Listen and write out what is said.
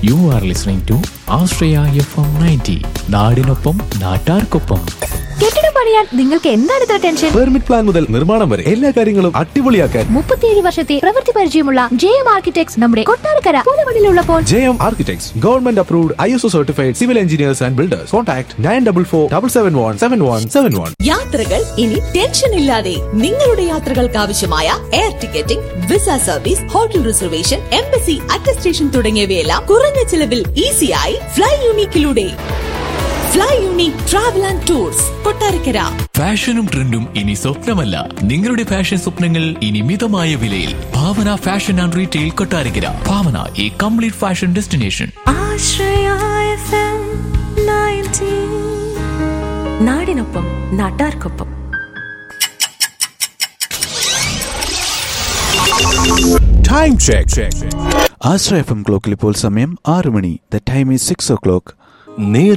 U are listening to Ashraya FM ninety നയൻറ്റി നാടിനൊപ്പം നാട്ടാർക്കൊപ്പം കെട്ടിടം പണിയാൻ നിങ്ങൾക്ക് എന്താണ് ഇത്ര ടെൻഷൻ പെർമിറ്റ് പ്ലാൻ മുതൽ നിർമ്മാണം വരെ എല്ലാ കാര്യങ്ങളും അടിപൊളിയാക്കാൻ മുപ്പത്തിയേഴ് വർഷത്തെ പ്രവൃത്തി പരിചയമുള്ള ജെ എം ആർക്കിടെക്ട്സ് നമ്മുടെ കൊട്ടാരക്കര പൂലമണിലുള്ളപ്പോൾ J M architects government approved I S O certified civil engineers and builders contact nine double four double seven one seven one seven one യാത്രകൾ ഇനി ടെൻഷൻ ഇല്ലാതെ നിങ്ങളുടെ യാത്രകൾക്ക് ആവശ്യമായ air ticketing visa service hotel reservation embassy attestation തുടങ്ങിയവയെല്ലാം കുറഞ്ഞ ചിലവിൽ ഈസിയായി ഫ്ലൈ യൂണിക്കിലൂടെ Fly Unique travel and tours Kottarakkara ഫാഷനും ട്രെൻഡും ഇനി സ്വപ്നമല്ല നിങ്ങളുടെ ഫാഷൻ സ്വപ്നങ്ങൾ ഇനി മിതമായ വിലയിൽ Bhavana fashion and retail Kottarakkara Bhavana ഈ കംപ്ലീറ്റ് ഫാഷൻ ഡെസ്റ്റിനേഷൻ നാടിനൊപ്പം നാട്ടാർക്കൊപ്പം time check Ashraya F M ക്ലോക്കിൽ ഇപ്പോൾ സമയം ആറ് മണി the time is six o'clock നേർ